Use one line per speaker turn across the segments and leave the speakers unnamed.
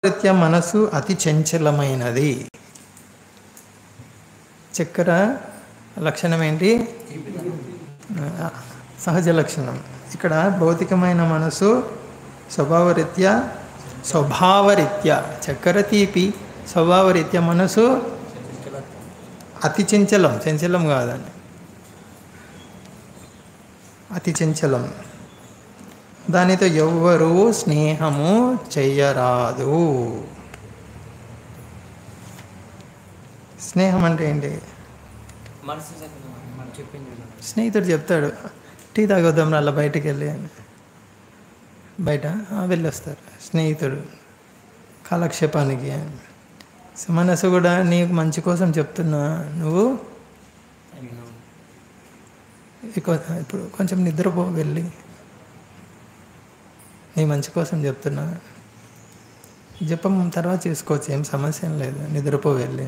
రీత్యా మనసు అతి చంచలమైనది చక్కెర లక్షణం ఏంటి ఆ, సహజ లక్షణం ఇక్కడ భౌతికమైన మనసు స్వభావరీత్యా స్వభావరీత్యా చక్కెర తీపి స్వభావరీత్యా మనసు అతి చంచలం చంచలం కాదండి అతి చంచలం దానితో ఎవ్వరూ స్నేహము చెయ్యరాదు స్నేహం అంటే ఏంటి
మనసు చక్కగా మనం చెప్పింది విను.
స్నేహితుడు చెప్తాడు టీ తాగొద్దాం అలా బయటికి వెళ్ళి అని బయట "ఆ, వెళ్ళి వస్తారు స్నేహితుడు కాలక్షేపానికి అని సో మనసు కూడా నీకు మంచి కోసం చెప్తున్నా నువ్వు
విను.
ఇక- ఇప్పుడు కొంచెం నిద్రపో వెళ్ళి నీ మంచి కోసం చెప్తున్నా జపం తర్వాత చేసుకోవచ్చు ఏం సమస్య ఏం లేదు నిద్రపో వెళ్ళి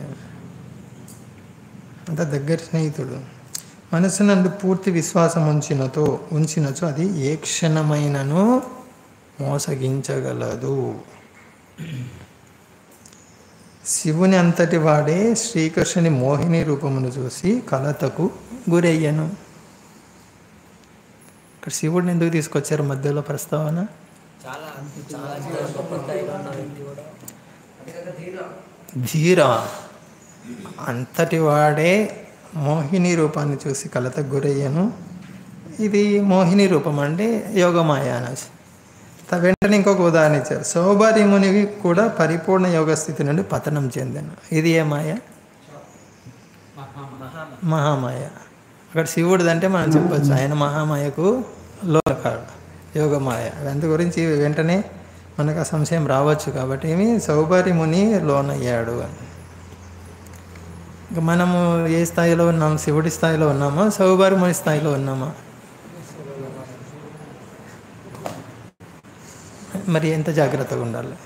అంత దగ్గర స్నేహితుడు మనసు నందు పూర్తి విశ్వాసం ఉంచినతో ఉంచినచో అది ఏ క్షణమైనను మోసగించగలదు శివుని అంతటి వాడే శ్రీకృష్ణుని మోహిని రూపమును చూసి కలతకు గురయ్యను ఇక్కడ శివుడిని ఎందుకు తీసుకొచ్చారు మధ్యలో ప్రస్తావన
చాలా చాలా గొప్ప స్థాయిలో ఉన్న వ్యక్తి కూడా
ధీర అంతటి వాడే మోహిని రూపాన్ని చూసి కలతకు గురయ్యను ఇది మోహిని రూపం అంటే యోగమాయ అనొచ్చు త- వెంటనే ఇంకొక ఉదాహరణ ఇచ్చారు సౌభారి మునివి కూడా పరిపూర్ణ యోగ స్థితి నుండి పతనం చెందాను ఇది ఏ మాయ మహామాయ అక్కడ శివుడిది అంటే మనం చెప్పొచ్చు ఆయన మహామాయకు లోకాడు యోగమాయ అందు గురించి వెంటనే మనకు ఆ సంశయం రావచ్చు కాబట్టి ఏమి సౌభారి ముని లోనయ్యాడు అని ఇంకా మనము ఏ స్థాయిలో ఉన్నాం శివుడి స్థాయిలో ఉన్నామా సౌభారి ముని స్థాయిలో ఉన్నామా మరి ఎంత జాగ్రత్తగా ఉండాలి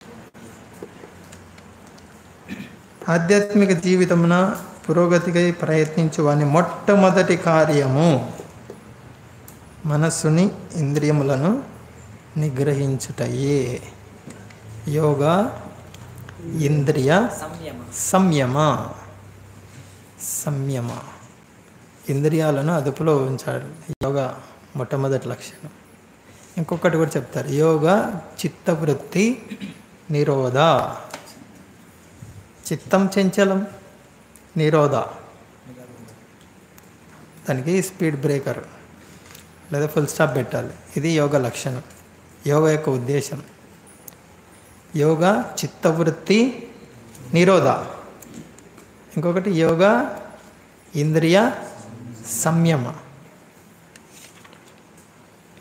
ఆధ్యాత్మిక జీవితమున పురోగతికై ప్రయత్నించు వాని మొట్టమొదటి కార్యము మనస్సుని ఇంద్రియములను నిగ్రహించుటయే యోగా ఇంద్రియ
సంయమ
సంయమ సంయమ ఇంద్రియాలను అదుపులో ఉంచాడు యోగా మొట్టమొదటి లక్షణం ఇంకొకటి కూడా చెప్తారు యోగా చిత్తవృత్తి నిరోధ చిత్తం చంచలం నిరోధ దానికి స్పీడ్ బ్రేకర్ లేదా ఫుల్ స్టాప్ పెట్టాలి ఇది యోగ లక్షణం యోగ యొక్క ఉద్దేశం యోగా చిత్తవృత్తి నిరోధ ఇంకొకటి యోగా ఇంద్రియ సంయమ